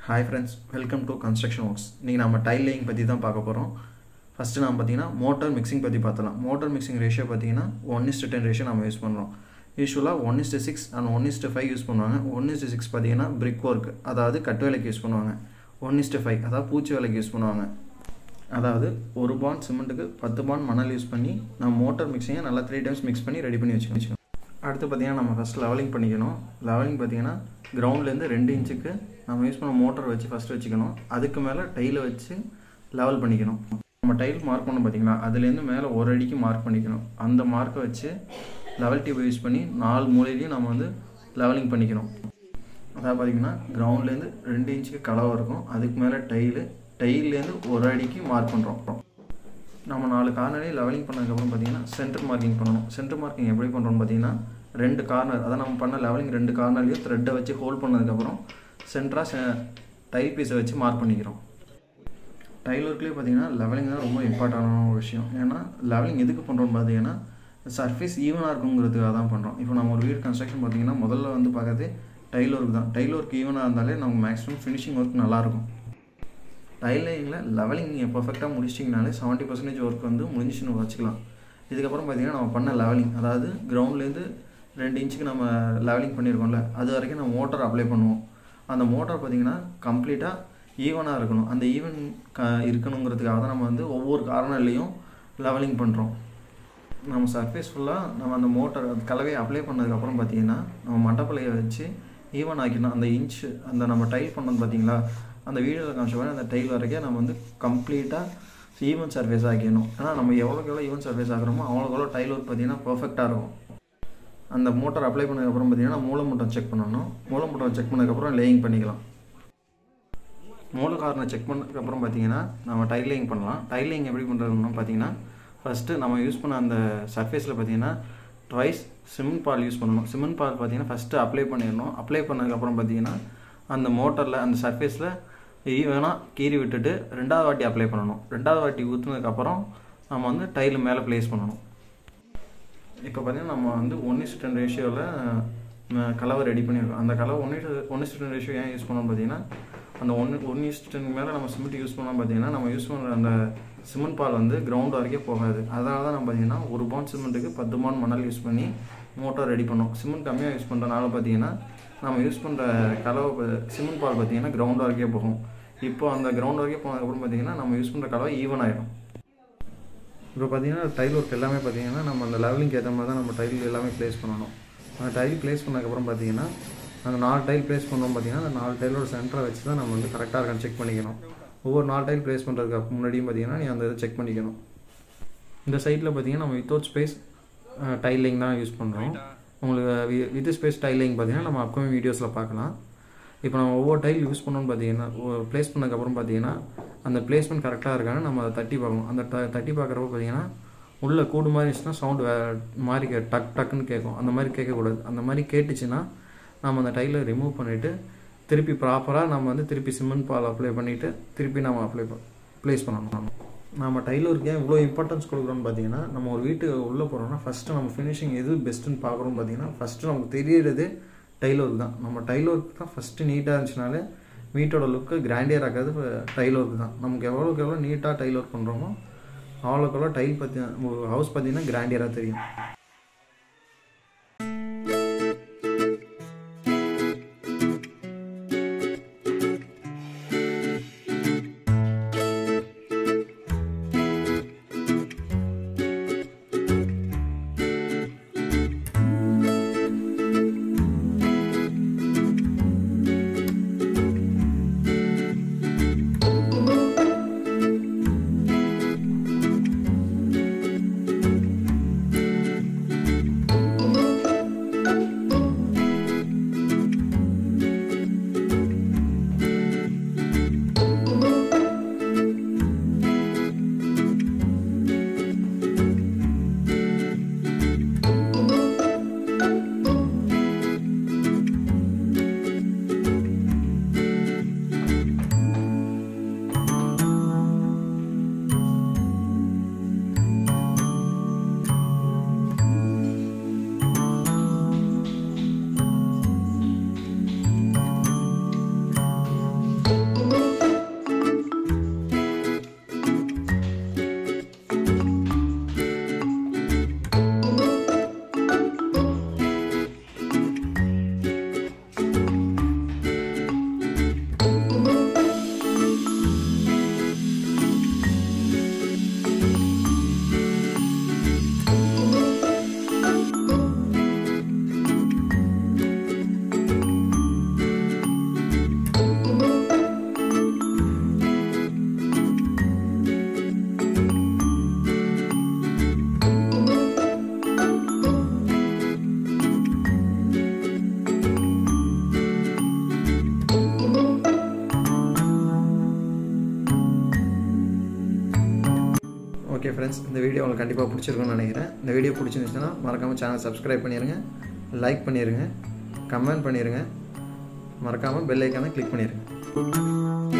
hi friends welcome to construction works இன்றைக்கி நம்ம tile laying பற்றி தான் பார்க்க போகிறோம் ஃபஸ்ட்டு நம்ம பார்த்தீங்கன்னா மோட்டார் மிக்சிங் பற்றி பார்த்தலாம் மோட்டார் மிக்சிங் ரேஷியோ பார்த்தீங்கன்னா ஒன் இஸ்டு டென் ரேஷியோ நம்ம யூஸ் பண்ணுறோம் யூஸ்வலாக one is to six and one is to five use பண்ணுவாங்க ஒன் இஸ்டு சிக்ஸ் பார்த்தீங்கன்னா பிரிக் ஒர்க் அதாவது கட்டு வேலைக்கு யூஸ் பண்ணுவாங்க ஒன் இஸ்டு ஃபைவ் அதாவது பூச்சி வேலைக்கு யூஸ் பண்ணுவாங்க அதாவது ஒரு பாண்ட் சிமெண்ட்டுக்கு பத்து பாண்ட் மணல் யூஸ் பண்ணி நம்ம மோட்டார் மிக்சிங்கை நல்லா த்ரீ டைம்ஸ் மிக்ஸ் பண்ணி ரெடி பண்ணி வச்சுக்கணும் அடுத்து பார்த்தீங்கன்னா நம்ம ஃபஸ்ட் லெவலிங் பண்ணிக்கணும் லெவலிங் பார்த்தீங்கன்னா கிரவுண்ட்லேருந்து ரெண்டு இன்ச்சுக்கு நம்ம யூஸ் பண்ண மோட்டர் வச்சு ஃபஸ்ட்டு வச்சுக்கணும் அதுக்கு மேலே டைலை வச்சு லெவல் பண்ணிக்கணும் நம்ம டைல் மார்க் பண்ணோம் பார்த்தீங்களா அதுலேருந்து மேலே ஒரு அடிக்கு மார்க் பண்ணிக்கணும் அந்த மார்க்கை வச்சு லெவல் டியூப் யூஸ் பண்ணி நாலு மூலையிலையும் நம்ம வந்து லெவலிங் பண்ணிக்கணும் அதாவது பார்த்தீங்கன்னா கிரவுண்ட்லேருந்து ரெண்டு இன்ச்சுக்கு கலவை இருக்கும் அதுக்கு மேலே டைலு டைல்லேருந்து ஒரு அடிக்கு மார்க் பண்ணுறோம் நம்ம நாலு கார்னரையும் லெவலிங் பண்ணதுக்கப்புறம் பார்த்தீங்கன்னா சென்டர் மார்க்கிங் பண்ணணும் சென்டர் மார்க்கிங் எப்படி பண்ணுறோம்னு பார்த்தீங்கன்னா ரெண்டு கார்னர் அதான் நம்ம பண்ண லெவலிங் ரெண்டு கார்னர்லையும் த்ரெட்டை வச்சு ஹோல்ட் பண்ணதுக்கப்புறம் சென்டராக டைல் பீஸை வச்சு மார்க் பண்ணிக்கிறோம் டைல் ஒர்க்லேயே பார்த்தீங்கன்னா லெவலிங் தான் ரொம்ப இம்பார்ட்டண்டான ஒரு விஷயம் ஏன்னா லெவலிங் எதுக்கு பண்ணுறோம்னு பார்த்தீங்கன்னா சர்ஃபேஸ் ஈவனாக இருக்குங்கிறதுக்காக தான் பண்ணுறோம் இப்போ நம்ம ஒரு வீடு கன்ஸ்ட்ரக்ஷன் பார்த்தீங்கன்னா முதல்ல வந்து பார்க்கறது டைல் ஒர்க் தான் டைல் ஒர்க் ஈவனாக இருந்தாலே நமக்கு மேக்ஸிமம் ஃபினிஷிங் ஒர்க் நல்லாயிருக்கும் டைலிங்கில் லெவலிங் நீங்கள் பர்ஃபெக்டாக முடிச்சிட்டிங்கனாலே செவன்ட்டி பர்சன்டேஜ் ஒர்க் வந்து முடிஞ்சுன்னு வச்சுக்கலாம் இதுக்கப்புறம் பார்த்தீங்கன்னா நம்ம பண்ண லெவலிங் அதாவது கிரவுண்ட்லேருந்து ரெண்டு இன்ச்சுக்கு நம்ம லெவலிங் பண்ணியிருக்கோம்ல அது வரைக்கும் நம்ம மோட்டர் அப்ளை பண்ணுவோம் அந்த மோட்டார் பார்த்தீங்கன்னா கம்ப்ளீட்டாக ஈவனாக இருக்கணும் அந்த ஈவன் க இருக்கணுங்கிறதுக்காக தான் நம்ம வந்து ஒவ்வொரு கார்னர்லேயும் லெவலிங் பண்ணுறோம் நம்ம சர்ஃபேஸ் ஃபுல்லாக நம்ம அந்த மோட்டர் அந்த கலவையை அப்ளை பண்ணதுக்கப்புறம் பார்த்தீங்கன்னா நம்ம மட்டப்பலையை வச்சு ஈவன் ஆக்கிடணும் அந்த இன்ச்சு அந்த நம்ம டைல் பண்ணோம் பார்த்தீங்களா அந்த வீடியோவில் காமிச்ச மாதிரி அந்த டைல் வரைக்கும் நம்ம வந்து கம்ப்ளீட்டாக ஈவன் சர்ஃபேஸ் ஆக்கிடணும் ஏன்னா நம்ம எவ்வளோக்கு எவ்வளோ ஈவன் சர்ஃபேஸ் ஆகிறோமோ அவ்வளோக்கு எவ்வளோ டைல் ஒர்க் பார்த்தீங்கன்னா பர்ஃபெக்டாக இருக்கும் அந்த மோட்டர் அப்ளை பண்ணதுக்கப்புறம் பார்த்தீங்கன்னா மூல மூட்டம் செக் பண்ணணும் மூல மூட்டம் செக் பண்ணதுக்கப்புறம் லேயிங் பண்ணிக்கலாம் மூல காரணை செக் பண்ணதுக்கப்புறம் பார்த்தீங்கன்னா நம்ம டைல் லேயிங் பண்ணலாம் டைல் லேயிங் எப்படி பண்ணுறதுன்னு பார்த்தீங்கன்னா ஃபஸ்ட்டு நம்ம யூஸ் பண்ண அந்த சர்ஃபேஸில் பார்த்தீங்கன்னா ட்வைஸ் சிமெண்ட் பால் யூஸ் பண்ணணும் சிமெண்ட் பால் பார்த்தீங்கன்னா ஃபஸ்ட்டு அப்ளை பண்ணிடணும் அப்ளை பண்ணதுக்கப்புறம் பார்த்தீங்கன்னா அந்த மோட்டரில் அந்த சர்ஃபேஸில் ஈவனாக கீறி விட்டுட்டு ரெண்டாவது வாட்டி அப்ளை பண்ணணும் ரெண்டாவது வாட்டி ஊற்றுனதுக்கப்புறம் நம்ம வந்து டைல் மேலே ப்ளேஸ் பண்ணணும் இப்போ பார்த்தீங்கன்னா நம்ம வந்து ஒன் இஸ் டென் ரேஷியோவில் கலவை ரெடி பண்ணியிருக்கோம் அந்த கலவை one is one is ten ratio ஏன் யூஸ் பண்ணோம் பார்த்தீங்கன்னா அந்த ஒன் ஒன் இஸ் டென் மேலே நம்ம சிமெண்ட் யூஸ் பண்ணோம் பார்த்தீங்கன்னா நம்ம யூஸ் பண்ணுற அந்த சிமெண்ட் பால் வந்து கிரவுண்ட் வரைக்கும் போகாது அதனால தான் நம்ம பார்த்தீங்கன்னா ஒரு பாண்ட் சிமெண்ட்டுக்கு பத்து பாண்ட் மணல் யூஸ் பண்ணி மோட்டார் ரெடி பண்ணோம் சிமெண்ட் கம்மியாக யூஸ் பண்ணுறதுனால பார்த்தீங்கன்னா நம்ம யூஸ் பண்ணுற கலவை சிமெண்ட் பால் பார்த்தீங்கன்னா கிரவுண்ட் வரைக்கும் போகும் இப்போ அந்த கிரவுண்ட் வரைக்கும் போனதுக்கப்புறம் பார்த்தீங்கன்னா நம்ம யூஸ் பண்ணுற கலவை ஈவன் ஆகிடும் இப்போ பார்த்தீங்கன்னா டைல் ஒர்க் எல்லாமே பார்த்தீங்கன்னா நம்ம அந்த லெவலிங்க்கு ஏற்ற மாதிரி தான் நம்ம டைல் எல்லாமே ப்ளேஸ் பண்ணணும் அந்த டைல் ப்ளேஸ் பண்ணதுக்கப்புறம் பார்த்தீங்கன்னா அந்த நாலு டைல் ப்ளேஸ் பண்ணோம் பார்த்தீங்கன்னா அந்த நாலு டைலோட சென்டரை வச்சு தான் நம்ம வந்து கரெக்டாக இருக்கான்னு செக் பண்ணிக்கணும் ஒவ்வொரு நாலு டைல் ப்ளேஸ் பண்ணுறதுக்கு முன்னாடியும் பார்த்தீங்கன்னா நீ அந்த இதை செக் பண்ணிக்கணும் இந்த சைட்டில் பார்த்தீங்கன்னா நம்ம வித்தவுட் ஸ்பேஸ் டைலிங் தான் யூஸ் பண்ணுறோம் உங்களுக்கு வித் ஸ்பேஸ் டைலிங் பார்த்தீங்கன்னா நம்ம அப்கமிங் வீடியோஸில் பார்க்கலாம் இப்போ நம்ம ஒவ்வொரு டைல் யூஸ் பண்ணோன்னு பார்த்தீங்கன்னா ப்ளேஸ் பண்ணதுக்கப்புறம் பார்த்தீங்கன்னா அந்த பிளேஸ்மெண்ட் கரெக்டாக இருக்கான்னு நம்ம அதை தட்டி பார்க்கணும் அந்த த தட்டி பார்க்குறப்ப பார்த்தீங்கன்னா உள்ள கூடு மாதிரி இருந்துச்சுன்னா சவுண்டு வே மாதிரி கே டக் டக்குன்னு கேட்கும் அந்த மாதிரி கேட்கக்கூடாது அந்த மாதிரி கேட்டுச்சுன்னா நம்ம அந்த டைலை ரிமூவ் பண்ணிவிட்டு திருப்பி ப்ராப்பராக நம்ம வந்து திருப்பி சிமெண்ட் பால் அப்ளை பண்ணிவிட்டு திருப்பி நம்ம அப்ளை ப்ளேஸ் பண்ணணும் நம்ம டைலருக்கு ஏன் இவ்வளோ இம்பார்ட்டன்ஸ் கொடுக்குறோம்னு பார்த்தீங்கன்னா நம்ம ஒரு வீட்டுக்கு உள்ளே போகிறோம்னா ஃபஸ்ட்டு நம்ம ஃபினிஷிங் எது பெஸ்ட்டுன்னு பார்க்குறோம் பார்த்தீங்கன்னா ஃபஸ்ட்டு நமக்கு தெரியறது டைல் ஒர்க் தான் நம்ம டைல் ஒர்க் தான் ஃபஸ்ட்டு நீட்டாக இருந்துச்சுனாலே வீட்டோட லுக்கு கிராண்டியர் ஆகிறது டைல் ஒர்க் தான் நமக்கு எவ்வளோக்கு எவ்வளோ நீட்டாக டைல் ஒர்க் பண்ணுறோமோ அவ்வளோக்கு எவ்வளோ டைல் பற்றி ஹவுஸ் பார்த்தீங்கன்னா கிராண்டியராக தெரியும் ஃப்ரெண்ட்ஸ் இந்த வீடியோ உங்களுக்கு கண்டிப்பாக பிடிச்சிருக்கும்னு நினைக்கிறேன் இந்த வீடியோ பிடிச்சிருந்துச்சுன்னா மறக்காமல் சேனல் சப்ஸ்கிரைப் பண்ணிடுங்க லைக் பண்ணிடுங்க கமெண்ட் பண்ணிடுங்க மறக்காமல் பெல் ஐக்கானை கிளிக் பண்ணிடுங்க